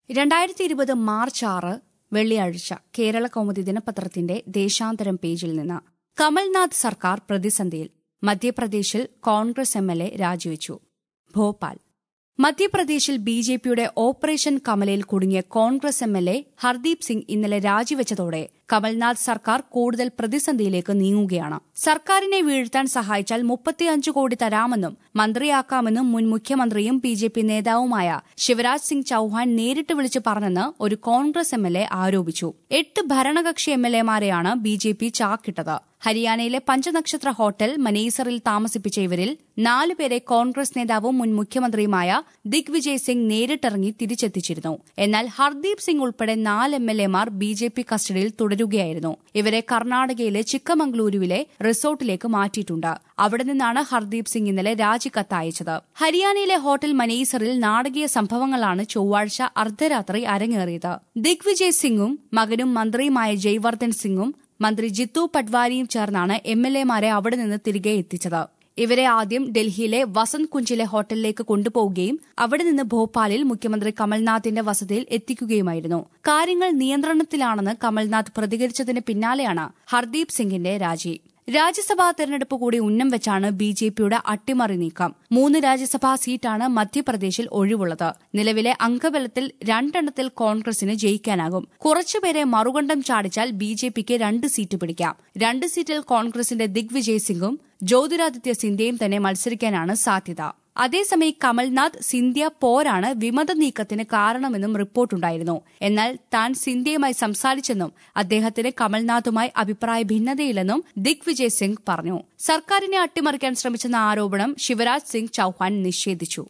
രണ്ടായിരത്തി ഇരുപത് മാർച്ച് ആറ് വെള്ളിയാഴ്ച കേരള കൗമുദി ദിനപത്രത്തിന്റെ ദേശാന്തരം പേജിൽ നിന്ന് കമൽനാഥ് സർക്കാർ പ്രതിസന്ധിയിൽ മധ്യപ്രദേശിൽ കോൺഗ്രസ് എം എൽ എ രാജിവെച്ചു ഭോപ്പാൽ മധ്യപ്രദേശിൽ ബി ജെ പിയുടെ ഓപ്പറേഷൻ കമലയിൽ കുടുങ്ങിയ Congress M L A Hardeep Singh ഇന്നലെ രാജിവെച്ചതോടെ കമൽനാഥ് സർക്കാർ കൂടുതൽ പ്രതിസന്ധിയിലേക്ക് നീങ്ങുകയാണ് സർക്കാരിനെ വീഴ്ത്താൻ സഹായിച്ചാൽ മുപ്പത്തിയഞ്ച് കോടി തരാമെന്നും മന്ത്രിയാക്കാമെന്നും മുൻ മുഖ്യമന്ത്രിയും ബി ജെ പി നേതാവുമായ ശിവരാജ് സിംഗ് ചൌഹാൻ നേരിട്ട് വിളിച്ചു പറഞ്ഞെന്ന് ഒരു കോൺഗ്രസ് എം എൽ എ ആരോപിച്ചു എട്ട് ഭരണകക്ഷി എം എൽ എമാരെയാണ് ബി ജെ പി ചാക്കിട്ടത് ഹരിയാനയിലെ പഞ്ചനക്ഷത്ര ഹോട്ടൽ മനേസറിൽ താമസിപ്പിച്ച ഇവരിൽ നാലുപേരെ കോൺഗ്രസ് നേതാവും മുൻ മുഖ്യമന്ത്രിയുമായ ദിഗ്വിജയ് സിംഗ് നേരിട്ടിറങ്ങി തിരിച്ചെത്തിച്ചിരുന്നു എന്നാൽ ഹർദീപ് സിംഗ് ഉൾപ്പെടെ നാല് എം എൽ എമാർ ബി ജെ പി കസ്റ്റഡിയിൽ തുടരുകയായിരുന്നു ഇവരെ കർണാടകയിലെ ചിക്കമംഗളൂരുവിലെ റിസോർട്ടിലേക്ക് മാറ്റിയിട്ടുണ്ട് അവിടെ നിന്നാണ് ഹർദീപ് സിംഗ് ഇന്നലെ രാജിക്കത്ത് അയച്ചത് ഹരിയാനയിലെ ഹോട്ടൽ മനേസറിൽ നാടകീയ സംഭവങ്ങളാണ് ചൊവ്വാഴ്ച അർദ്ധരാത്രി അരങ്ങേറിയത് ദിഗ്വിജയ് സിംഗും മകനും മന്ത്രിയുമായ ജയ്വർദ്ധൻ സിംഗും മന്ത്രി ജിത്തു പട്വാരിയും ചേർന്നാണ് എം എൽ എമാരെ അവിടെ നിന്ന് തിരികെ എത്തിച്ചത് ഇവരെ ആദ്യം ഡൽഹിയിലെ വസന്ത് കുഞ്ചിലെ ഹോട്ടലിലേക്ക് കൊണ്ടുപോവുകയും അവിടെ നിന്ന് ഭോപ്പാലിൽ മുഖ്യമന്ത്രി കമൽനാഥിന്റെ വസതിയിൽ എത്തിക്കുകയുമായിരുന്നു കാര്യങ്ങൾ നിയന്ത്രണത്തിലാണെന്ന് കമൽനാഥ് പ്രതികരിച്ചതിന് പിന്നാലെയാണ് ഹർദീപ് സിംഗിന്റെ രാജി രാജ്യസഭാ തെരഞ്ഞെടുപ്പ് കൂടി ഉന്നം വെച്ചാണ് ബി ജെ പിയുടെ അട്ടിമറി നീക്കം മൂന്ന് രാജ്യസഭാ സീറ്റാണ് മധ്യപ്രദേശിൽ ഒഴിവുള്ളത് നിലവിലെ അംഗബലത്തിൽ രണ്ടെണ്ണത്തിൽ കോൺഗ്രസിന് ജയിക്കാനാകും കുറച്ചുപേരെ മറുകണ്ഠം ചാടിച്ചാൽ ബി ജെ പിക്ക് രണ്ട് സീറ്റ് പിടിക്കാം രണ്ട് സീറ്റിൽ കോൺഗ്രസിന്റെ ദിഗ്വിജയ് സിംഗും ജ്യോതിരാദിത്യ സിന്ധ്യയും തന്നെ മത്സരിക്കാനാണ് സാധ്യത അതേസമയം കമൽനാഥ് സിന്ധ്യ പോരാണ് വിമത നീക്കത്തിന് കാരണമെന്നും റിപ്പോർട്ടുണ്ടായിരുന്നു എന്നാൽ താൻ സിന്ധ്യയുമായി സംസാരിച്ചെന്നും അദ്ദേഹത്തിന് കമൽനാഥുമായി അഭിപ്രായ ഭിന്നതയില്ലെന്നും ദിഗ്വിജയ് സിംഗ് പറഞ്ഞു സർക്കാരിനെ അട്ടിമറിക്കാൻ ശ്രമിച്ചെന്ന ആരോപണം ശിവരാജ് സിംഗ് ചൌഹാൻ നിഷേധിച്ചു